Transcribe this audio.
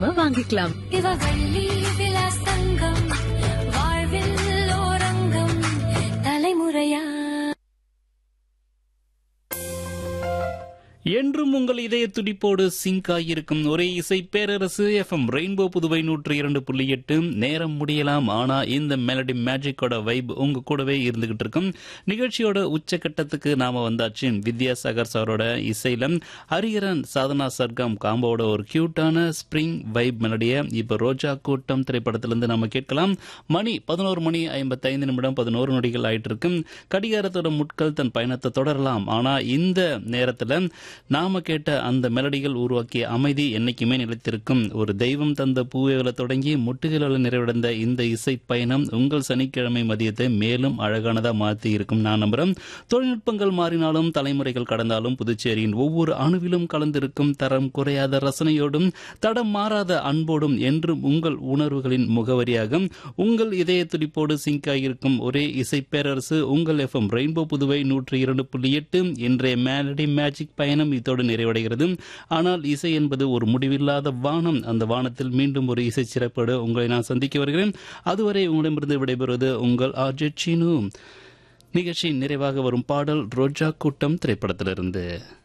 வாங்கிக்கலாம் இவ வள்ளி விலாஸ் தங்கம் வாழ்வில் ஓரங்கம் தலைமுறையா என்றும் உங்கள் இதய துடிப்போடு சிங்க் ஆகியிருக்கும் ஒரே இசை பேரரசு எஃப்எம் ரெயின்போ புதுவை நூற்றி இரண்டு புள்ளி எட்டு நேரம் முடியலாம் ஆனா இந்த மெலடி மேஜிக்கோட வைப் உங்க கூடவே இருந்துகிட்டு இருக்கும் நிகழ்ச்சியோட உச்சக்கட்டத்துக்கு நாம வந்தாச்சு வித்யாசாகர் சாரோட இசையில ஹரிஹரன் சாதனா சர்க்கம் காம்போட ஒரு கியூட்டான ஸ்பிரிங் வைப் மெலடிய இப்ப ரோஜா கூட்டம் திரைப்படத்திலிருந்து நம்ம கேட்கலாம் மணி பதினோரு மணி ஐம்பத்தைந்து நிமிடம் பதினோரு நொடிகள் ஆயிட்டு இருக்கு கடிகாரத்தோட முட்கள் தன் பயணத்தை தொடரலாம் ஆனா இந்த நேரத்துல நாம கேட்ட அந்த மெலடிகள் உருவாக்கிய அமைதி என்னைக்குமே நிலைத்திருக்கும் ஒரு தெய்வம் தந்த பூவைகளை தொடங்கி முட்டுகளில் நிறைவடைந்த இந்த இசை பயணம் உங்கள் சனிக்கிழமை மதியத்தை மேலும் அழகானதா மாற்றி இருக்கும் நான் நம்புறேன் தொழில்நுட்பங்கள் மாறினாலும் தலைமுறைகள் கடந்தாலும் புதுச்சேரியின் ஒவ்வொரு அணுவிலும் கலந்திருக்கும் தரம் குறையாத ரசனையோடும் தடம் மாறாத அன்போடும் என்றும் உங்கள் உணர்வுகளின் முகவரியாக உங்கள் இதய துடிப்போடு சிங்க் ஆகியிருக்கும் ஒரே இசை பேரரசு உங்கள் எஃப்எம் ரெயின்போ புதுவை நூற்றி இரண்டு புள்ளி எட்டு இன்றைய மேலடி மேஜிக் பயணம் இதோடு நிறைவடைகிறது ஆனால் இசை என்பது ஒரு முடிவில்லாத வானம் அந்த வானத்தில் மீண்டும் ஒரு இசை சிறப்போடு உங்களை நான் சந்திக்க வருகிறேன் அதுவரை உங்களிடமிருந்து விடைபெறுவது உங்கள் ஆர்ஜெட் சீனு நிகழ்ச்சி நிறைவாக வரும் பாடல் ரோஜா கூட்டம் திரைப்படத்திலிருந்து